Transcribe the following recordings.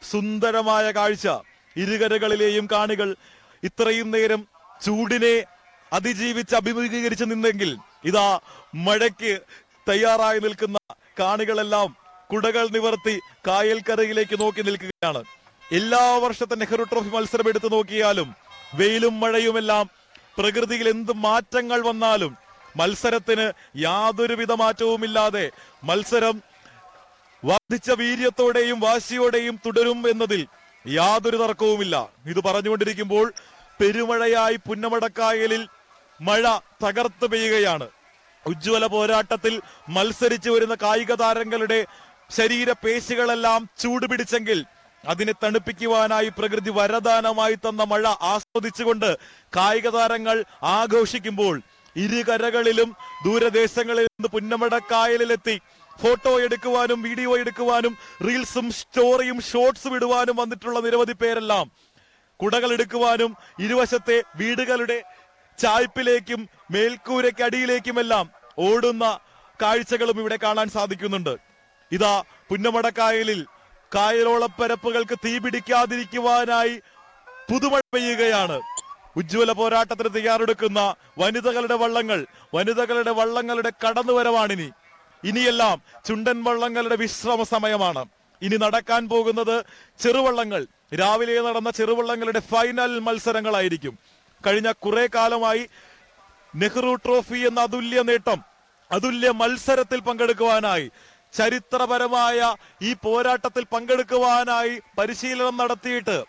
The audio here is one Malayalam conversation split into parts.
സുന്ദരമായ കാഴ്ച ഇരുകരകളിലെയും കാണികൾ ഇത്രയും നേരം ചൂടിനെ അതിജീവിച്ച് അഭിമുഖീകരിച്ച് നിന്നെങ്കിൽ ഇതാ മഴയ്ക്ക് തയ്യാറായി നിൽക്കുന്ന കാണികളെല്ലാം കുടകൾ നിവർത്തി കായൽക്കരയിലേക്ക് നോക്കി നിൽക്കുകയാണ് എല്ലാ വർഷത്തെ നെഹ്റു ട്രോഫി മത്സരം എടുത്തു നോക്കിയാലും വെയിലും മഴയുമെല്ലാം പ്രകൃതിയിൽ എന്ത് മാറ്റങ്ങൾ വന്നാലും മത്സരത്തിന് യാതൊരുവിധ മാറ്റവുമില്ലാതെ മത്സരം വർദ്ധിച്ച വീര്യത്തോടെയും വാശിയോടെയും തുടരും എന്നതിൽ യാതൊരു തർക്കവുമില്ല ഇത് പറഞ്ഞുകൊണ്ടിരിക്കുമ്പോൾ പെരുമഴയായി പുന്നമടക്കായലിൽ മഴ തകർത്ത് പെയ്യുകയാണ് ഉജ്ജ്വല പോരാട്ടത്തിൽ മത്സരിച്ചു വരുന്ന കായിക താരങ്ങളുടെ ശരീര പേശികളെല്ലാം ചൂടുപിടിച്ചെങ്കിൽ അതിനെ തണുപ്പിക്കുവാനായി പ്രകൃതി വരദാനമായി തന്ന മഴ ആസ്വദിച്ചുകൊണ്ട് കായിക താരങ്ങൾ ആഘോഷിക്കുമ്പോൾ ഇരുകരകളിലും ദൂരദേശങ്ങളിൽ നിന്ന് പുന്നമടക്കായലിലെത്തി ഫോട്ടോ എടുക്കുവാനും വീഡിയോ എടുക്കുവാനും റീൽസും സ്റ്റോറിയും ഷോർട്സും ഇടുവാനും വന്നിട്ടുള്ള നിരവധി പേരെല്ലാം കുടകൾ എടുക്കുവാനും ഇരുവശത്തെ വീടുകളുടെ ചായ്പിലേക്കും മേൽക്കൂരയ്ക്ക് അടിയിലേക്കുമെല്ലാം ഓടുന്ന കാഴ്ചകളും ഇവിടെ കാണാൻ സാധിക്കുന്നുണ്ട് ഇതാ പുന്നമടക്കായലിൽ കായലോളപ്പരപ്പുകൾക്ക് തീ പിടിക്കാതിരിക്കുവാനായി പുതുമഴ പെയ്യുകയാണ് ഉജ്ജ്വല പോരാട്ടത്തിന് തയ്യാറെടുക്കുന്ന വനിതകളുടെ വള്ളങ്ങൾ വനിതകളുടെ വള്ളങ്ങളുടെ കടന്നുവരവാണിനി ഇനിയെല്ലാം ചുണ്ടൻ വള്ളങ്ങളുടെ വിശ്രമ സമയമാണ് ഇനി നടക്കാൻ പോകുന്നത് ചെറുവള്ളങ്ങൾ രാവിലെ നടന്ന ചെറുവള്ളങ്ങളുടെ ഫൈനൽ മത്സരങ്ങളായിരിക്കും കഴിഞ്ഞ കുറെ കാലമായി നെഹ്റു ട്രോഫി എന്ന അതുല്യ നേട്ടം അതുല്യ മത്സരത്തിൽ പങ്കെടുക്കുവാനായി ചരിത്രപരമായ ഈ പോരാട്ടത്തിൽ പങ്കെടുക്കുവാനായി പരിശീലനം നടത്തിയിട്ട്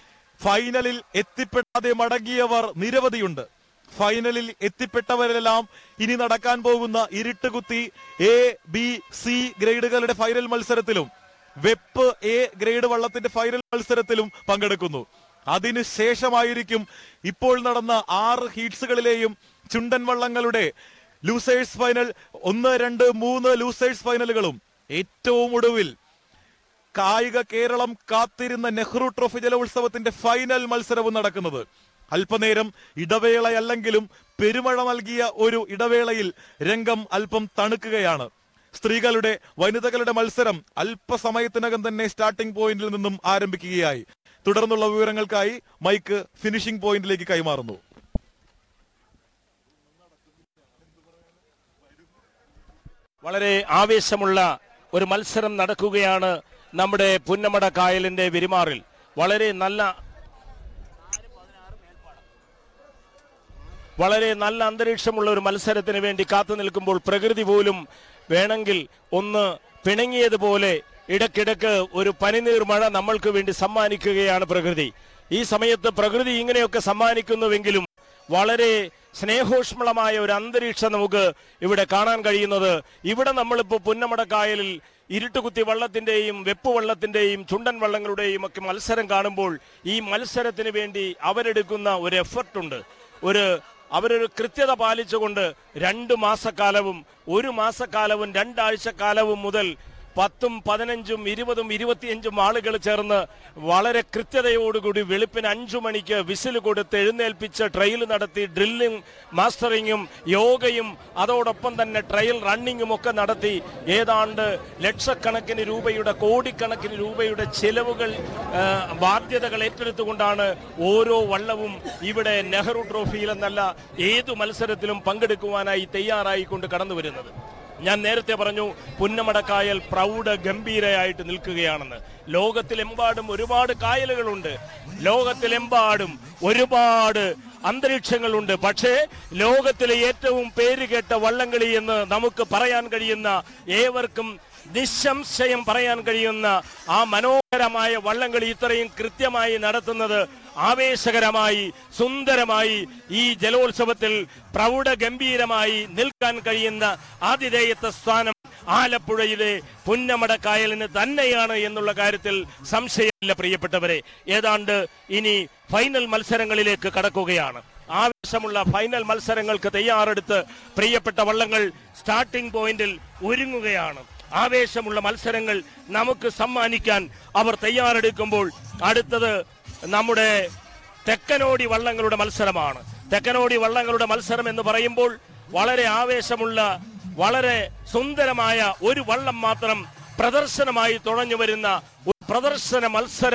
ഫൈനലിൽ എത്തിപ്പെടാതെ മടങ്ങിയവർ നിരവധിയുണ്ട് ഫൈനലിൽ എത്തിപ്പെട്ടവരെല്ലാം ഇനി നടക്കാൻ പോകുന്ന ഇരുട്ടുകുത്തി എ ബി സി ഗ്രേഡുകളുടെ ഫൈനൽ മത്സരത്തിലും വെപ്പ് എ ഗ്രേഡ് വള്ളത്തിന്റെ ഫൈനൽ മത്സരത്തിലും പങ്കെടുക്കുന്നു അതിനുശേഷമായിരിക്കും ഇപ്പോൾ നടന്ന ആറ് ഹീറ്റ്സുകളിലെയും ചുണ്ടൻ വള്ളങ്ങളുടെ ലൂസേഴ്സ് ഫൈനൽ ഒന്ന് രണ്ട് മൂന്ന് ലൂസേഴ്സ് ഫൈനലുകളും ഏറ്റവും ഒടുവിൽ കായിക കേരളം കാത്തിരുന്ന നെഹ്റു ട്രോഫി ജലോത്സവത്തിന്റെ ഫൈനൽ മത്സരവും നടക്കുന്നത് അല്പനേരം ഇടവേളയല്ലെങ്കിലും പെരുമഴ നൽകിയ ഒരു ഇടവേളയിൽ രംഗം അല്പം തണുക്കുകയാണ് സ്ത്രീകളുടെ വനിതകളുടെ മത്സരം അല്പസമയത്തിനകം തന്നെ സ്റ്റാർട്ടിംഗ് പോയിന്റിൽ നിന്നും ആരംഭിക്കുകയായി തുടർന്നുള്ള വിവരങ്ങൾക്കായി മൈക്ക് ഫിനിഷിംഗ് പോയിന്റിലേക്ക് കൈമാറുന്നു വളരെ ആവേശമുള്ള ഒരു മത്സരം നടക്കുകയാണ് നമ്മുടെ പുന്നമട കായലിന്റെ വിരിമാറിൽ വളരെ നല്ല വളരെ നല്ല അന്തരീക്ഷമുള്ള ഒരു മത്സരത്തിന് വേണ്ടി കാത്തു നിൽക്കുമ്പോൾ പ്രകൃതി പോലും വേണമെങ്കിൽ ഒന്ന് പിണങ്ങിയതുപോലെ ഇടയ്ക്കിടയ്ക്ക് ഒരു പനിനീർ മഴ നമ്മൾക്ക് വേണ്ടി സമ്മാനിക്കുകയാണ് പ്രകൃതി ഈ സമയത്ത് പ്രകൃതി ഇങ്ങനെയൊക്കെ സമ്മാനിക്കുന്നുവെങ്കിലും വളരെ സ്നേഹോഷ്മളമായ ഒരു അന്തരീക്ഷം നമുക്ക് ഇവിടെ കാണാൻ കഴിയുന്നത് ഇവിടെ നമ്മളിപ്പോൾ പുന്നമടക്കായലിൽ ഇരുട്ടുകുത്തി വള്ളത്തിന്റെയും വെപ്പ് വള്ളത്തിന്റെയും ചുണ്ടൻ വള്ളങ്ങളുടെയും ഒക്കെ മത്സരം കാണുമ്പോൾ ഈ മത്സരത്തിന് വേണ്ടി അവരെടുക്കുന്ന ഒരു എഫർട്ടുണ്ട് ഒരു അവരൊരു കൃത്യത പാലിച്ചുകൊണ്ട് രണ്ട് മാസക്കാലവും ഒരു മാസക്കാലവും രണ്ടാഴ്ചക്കാലവും മുതൽ പത്തും പതിനഞ്ചും ഇരുപതും ഇരുപത്തിയഞ്ചും ആളുകൾ ചേർന്ന് വളരെ കൃത്യതയോടുകൂടി വെളുപ്പിന് അഞ്ചു മണിക്ക് വിസിൽ കൊടുത്ത് എഴുന്നേൽപ്പിച്ച് ട്രയൽ നടത്തി ഡ്രില്ലിംഗ് മാസ്റ്ററിങ്ങും യോഗയും അതോടൊപ്പം തന്നെ ട്രയൽ റണ്ണിങ്ങും ഒക്കെ നടത്തി ഏതാണ്ട് ലക്ഷക്കണക്കിന് രൂപയുടെ കോടിക്കണക്കിന് രൂപയുടെ ചെലവുകൾ ആ, ബാധ്യതകൾ ഏറ്റെടുത്തുകൊണ്ടാണ് ഓരോ വള്ളവും ഇവിടെ നെഹ്റു ട്രോഫിയിൽ എന്നല്ല ഏതു മത്സരത്തിലും പങ്കെടുക്കുവാനായി തയ്യാറായിക്കൊണ്ട് കടന്നു വരുന്നത് ഞാൻ നേരത്തെ പറഞ്ഞു പുന്നമടക്കായൽ പ്രൗഢ ഗംഭീരയായിട്ട് നിൽക്കുകയാണെന്ന് ലോകത്തിലെമ്പാടും ഒരുപാട് കായലുകളുണ്ട് ലോകത്തിലെമ്പാടും ഒരുപാട് അന്തരീക്ഷങ്ങളുണ്ട് പക്ഷേ ലോകത്തിലെ ഏറ്റവും പേരുകേട്ട വള്ളംകളി എന്ന് നമുക്ക് പറയാൻ കഴിയുന്ന ഏവർക്കും നിസ്സംശയം പറയാൻ കഴിയുന്ന ആ മനോഹരമായ വള്ളംകളി ഇത്രയും കൃത്യമായി നടത്തുന്നത് ആവേശകരമായി സുന്ദരമായി ഈ ജലോത്സവത്തിൽ പ്രൗഢ ഗംഭീരമായി നിൽക്കാൻ കഴിയുന്ന ആതിഥേയത്വ സ്ഥാനം ആലപ്പുഴയിലെ പുന്നമടക്കായലിന് തന്നെയാണ് എന്നുള്ള കാര്യത്തിൽ സംശയമില്ല പ്രിയപ്പെട്ടവരെ ഏതാണ്ട് ഇനി ഫൈനൽ മത്സരങ്ങളിലേക്ക് കടക്കുകയാണ് ആവേശമുള്ള ഫൈനൽ മത്സരങ്ങൾക്ക് തയ്യാറെടുത്ത് പ്രിയപ്പെട്ട വള്ളങ്ങൾ സ്റ്റാർട്ടിംഗ് പോയിന്റിൽ ഒരുങ്ങുകയാണ് ആവേശമുള്ള മത്സരങ്ങൾ നമുക്ക് സമ്മാനിക്കാൻ അവർ തയ്യാറെടുക്കുമ്പോൾ അടുത്തത് നമ്മുടെ തെക്കനോടി വള്ളങ്ങളുടെ മത്സരമാണ് തെക്കനോടി വള്ളങ്ങളുടെ മത്സരം എന്ന് പറയുമ്പോൾ വളരെ ആവേശമുള്ള വളരെ സുന്ദരമായ ഒരു വള്ളം മാത്രം പ്രദർശനമായി തുഴഞ്ഞു വരുന്ന ഒരു പ്രദർശന മത്സരം